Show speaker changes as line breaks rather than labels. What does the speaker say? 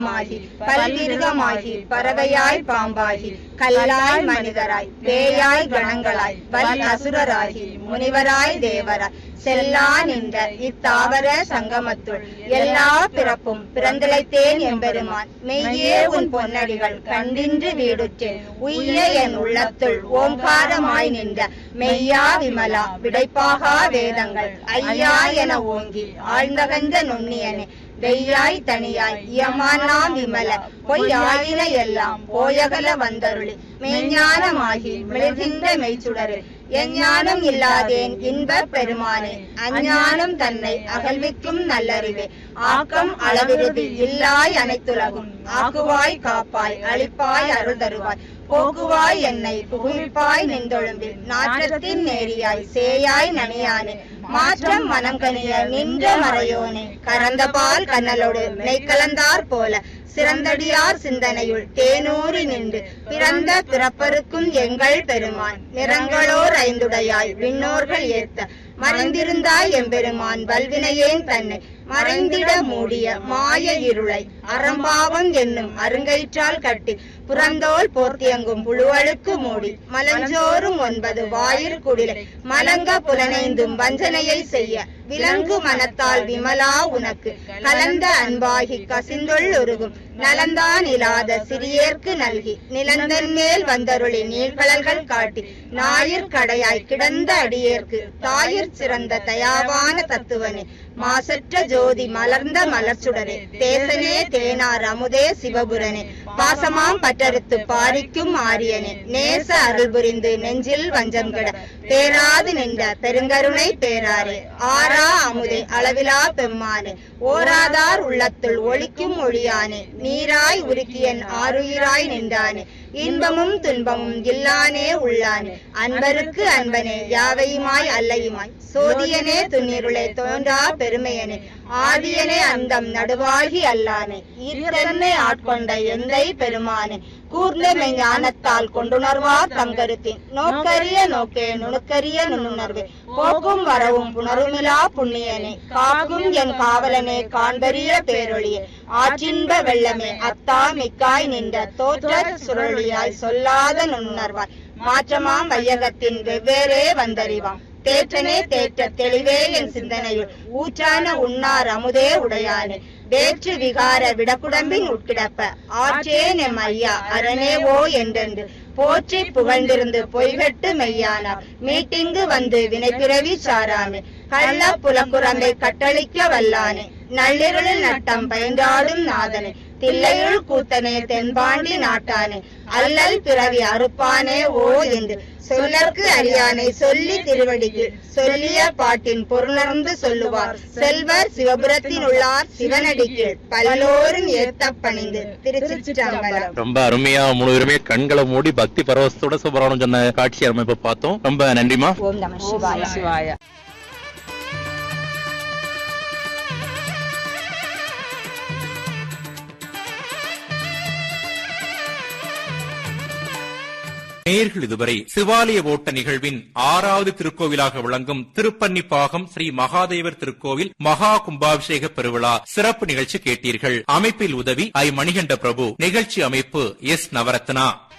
மாகி பல்விருகமாகி பறவையாய் பாம்பாகி கல்லாய் மனிதராய் பேயாய் கணங்களாய் வல் அசுரராகி முனிவராய் தேவராய் செல்லா நின்ற இத்தாவர சங்கமத்துள் எல்லா பிறப்பும் பிறந்திழைத்தேன் எம்பெருமான் மெய்யே உன் பொன்னடிகள் கண்டின்று வீடுற்றேன் உய்ய என் உள்ளத்துள் ஓங்காரமாய் நின்ற மெய்யா விமலா விடைப்பாகா வேதங்கள் ஐயா என ஓங்கி ஆழ்ந்தகந்த நுண்ணியனே வெய்யாய் தனியாய் இயமானாம் விமல பொய்யாயின எல்லாம் போயகல வந்தருளி மெய்ஞானமாகி மிளகின்ற மெய்ச்சுடரு எஞ்ஞானம் இல்லாதேன் இன்பப் பெருமானே அஞ்ஞானம் தன்னை அகழ்விக்கும் நல்லறிவே ஆக்கம் அளவிருதி இல்லாய் அனைத்துலகும் ஆக்குவாய் காப்பாய் அழிப்பாய் அருள் தருவாய் போக்குவாய் என்னை புகுமிப்பாய் நின்றொழும்பில் நாற்றத்தின் நேரியாய் சேயாய் நனியானே மாற்றம் மனம் கனிய நின்ற மறையோனே கறந்த பால் கண்ணலோடு நெய் கலந்தார் போல சிறந்தடியார் சிந்தனையுள் தேனூறி நின்று பிறந்த பிறப்பருக்கும் எங்கள் பெருமான் நிறங்களோர் ஐந்துடையாய் விண்ணோர்கள் ஏத்த மறைந்திருந்தாய் எம்பெருமான் வல்வினையேன் தன்னை மறைந்திட மூடிய மாய இருளை அறம்பாவம் என்னும் அருங்கயிற்றால் கட்டி புறந்தோல் போர்த்தியங்கும் புழுவழுக்கு மூடி மலஞ்சோறும் ஒன்பது வாயிற் குடிலை மலங்க புலனைந்தும் வஞ்சனையை செய்ய விலங்கு மனத்தால் விமலா உனக்கு கலந்த அன்பாகி கசிந்தொள் உருகும் நலந்தான் இல்லாத சிறியேற்கு நல்கி நிலந்தன் மேல் வந்தருளி நீழ்கடல்கள் காட்டி ஞாயிற் கடையாய் கிடந்த அடியேற்கு தாயிற் சிறந்த தயாவான தத்துவனே மாசற்ற ஜோதி மலர்ந்த மலர்ச்சுடரே தேசனே தேனார் அமுதே சிவபுரனே பாசமாம் பற்றறுத்து பாரிக்கும் ஆரியனே நேச அருள் புரிந்து நெஞ்சில் வஞ்சம் கெட பேராது நின்ற பெருங்கருணை பேராரே ஆரா அமுதே அளவிலா பெம்மானே ஓராதார் உள்ளத்துள் ஒளிக்கும் ஒளியானே நீராய் உருக்கியன் ஆருயிராய் நின்றானே இன்பமும் துன்பமும் இல்லானே உள்ளானே அன்பருக்கு அன்பனே யாவையுமாய் அல்லையுமாய் சோதியனே துன்னிருளே தோன்றா பெருமையனே ஆதியனே அந்தம் நடுவாகி அல்லானே ஈர்த்தன்னை ஆட்கொண்ட எந்தை பெருமானே கூர்ந்த ஞானத்தால் கொண்டுணர்வார் தம் கருத்தின் நோக்கரிய நோக்கே நுணுக்கரிய நுண்ணுணர்வே போக்கும் வரவும் புணருமிலா புண்ணியனே காக்கும் என் காவலனே காண்பரிய பேரொழியே ஆற்றின்ப வெள்ளமே அத்தா மிக்காய் நின்ற தோற்ற சுழலியாய் சொல்லாத நுண்ணுணர்வாய் மாற்றமாம் வையகத்தின் வெவ்வேறே வந்தறிவாம் தேற்றனே தேற்ற தெளிவே என் சிந்தனையுள் ஊற்றான உண்ணார் அமுதே உடையானே வேற்று விகார விடக்குடம்பின் உட்கிடப்ப ஆற்றேன் எம் ஐயா அரணே ஓ என்றென்று போற்றி புகழ்ந்திருந்து பொய்கட்டு மெய்யானார் மீட்டிங்கு வந்து வினைப்பிறவி சாராமே கள்ள புலக்குரம்பை கட்டளிக்க வல்லானே நள்ளிருளில் நட்டம் பயந்தாடும் நாதனே தில்லையுள் கூத்தனே தென்பாண்டி நாட்டானே அல்லல் பிறவி அறுப்பானே ஓ என்று சொல்லற்கு அறியானை சொல்லி திருவடிக்கு சொல்லிய பாட்டின் பொருளர்ந்து சொல்லுவார் செல்வர் சிவபுரத்தின் உள்ளார் சிவனடிக்கு பல்லோரும் ஏத்த பணிந்து திருச்சிற்றம்பலம்
ரொம்ப அருமையா முழுவதுமே கண்களை மூடி பக்தி பரவசத்தோட சுப்பரானம் சொன்ன காட்சி அமைப்பை பார்த்தோம் ரொம்ப நன்றிமா
ஓம் நம சிவாய
சிவாய
நேர்கள் இதுவரை சிவாலய ஓட்ட நிகழ்வின் ஆறாவது திருக்கோவிலாக விளங்கும் திருப்பன்னிப்பாகம் ஸ்ரீ மகாதேவர் திருக்கோவில் மகா கும்பாபிஷேக பெருவிழா சிறப்பு நிகழ்ச்சி கேட்டீர்கள் அமைப்பில் உதவி ஐ மணிகண்ட பிரபு நிகழ்ச்சி அமைப்பு எஸ் நவரத்னா